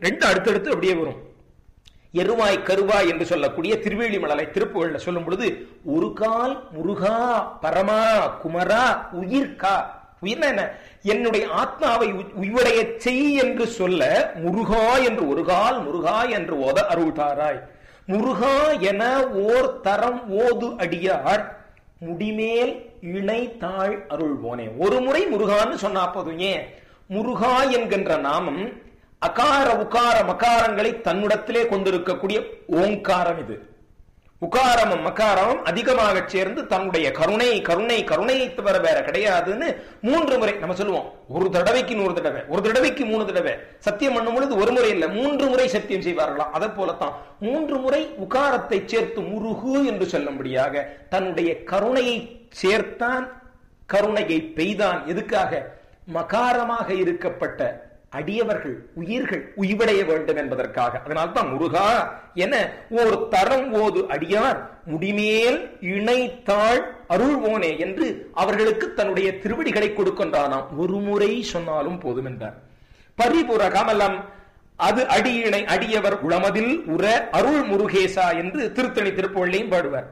ரெண்டு அடுத்தடுத்து அப்படியே வரும் எருவாய் கருவாய் என்று சொல்லக்கூடிய திருவேலிமலரை திருப்புகள்ல சொல்லும் பொழுது ஒரு கால் முருகா பரமா குமரா உயிர்கா உயிர்னா என்ன என்னுடைய ஆத்மாவை உய்- உய்வடைய செய் என்று சொல்ல முருகா என்று ஒரு கால் முருகா என்று ஓத அருள்தாராய் முருகா என ஓர் தரம் ஓது அடியார் முடிமேல் இணை தாழ் அருள்வோனே ஒரு முறை முருகான்னு சொன்னா போதும் ஏன் முருகா என்கின்ற நாமம் அகார உகார மகாரங்களை தன்னிடத்திலே கொண்டிருக்கக்கூடிய ஓங்காரம் இது உகாரமும் மகாரமும் அதிகமாக சேர்ந்து தன்னுடைய கருணை கருணை கருணையை தவிர வேற கிடையாதுன்னு மூன்று முறை நம்ம சொல்லுவோம் ஒரு தடவைக்கு நூறு தடவை ஒரு தடவைக்கு மூணு தடவை சத்தியம் பண்ணும் பொழுது ஒரு முறை இல்ல மூன்று முறை சத்தியம் செய்வார்களாம் அதை போலத்தான் மூன்று முறை உகாரத்தை சேர்த்து முருகு என்று சொல்லும்படியாக தன்னுடைய கருணையை சேர்த்தான் கருணையை பெய்தான் எதுக்காக மகாரமாக இருக்கப்பட்ட அடியவர்கள் உயிர்கள் உய்வடைய வேண்டும் என்பதற்காக அதனால்தான் முருகா என ஓர் தரம் ஓது அடியார் முடிமேல் இணைத்தாள் அருள்வோனே என்று அவர்களுக்கு தன்னுடைய திருவடிகளை கொடுக்கின்றானாம் ஒரு முறை சொன்னாலும் போதும் என்றார் பரிபுர கமலம் அது அடியினை அடியவர் உளமதில் உற அருள் முருகேசா என்று திருத்தணி திருப்பள்ளியும் பாடுவார்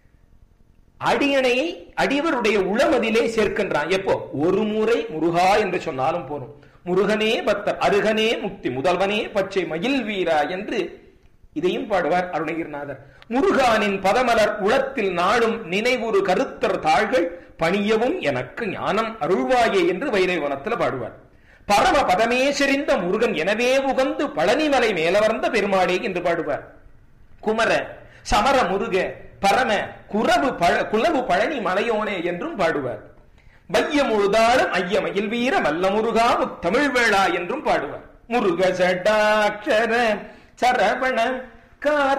அடியனை அடியவருடைய உளமதிலே சேர்க்கின்றான் எப்போ ஒரு முறை முருகா என்று சொன்னாலும் போதும் முருகனே பக்தர் அருகனே முக்தி முதல்வனே பச்சை மயில் வீரா என்று இதையும் பாடுவார் அருணகிரிநாதர் முருகானின் பதமலர் உளத்தில் நாளும் நினைவுறு கருத்தர் தாள்கள் பணியவும் எனக்கு ஞானம் அருள்வாயே என்று வைரவனத்துல பாடுவார் பரம பதமே செறிந்த முருகன் எனவே உகந்து பழனிமலை மேலவர்ந்த பெருமாளே என்று பாடுவார் குமர சமர முருக பரம குரவு பழ குலவு பழனி மலையோனே என்றும் பாடுவார் வையம் முழுதாலும் ஐயமயில் வீர மல்ல முருகா முத்தமிழ் வேளா என்றும் பாடுவார் முருக சடாட்சர சரவண கார்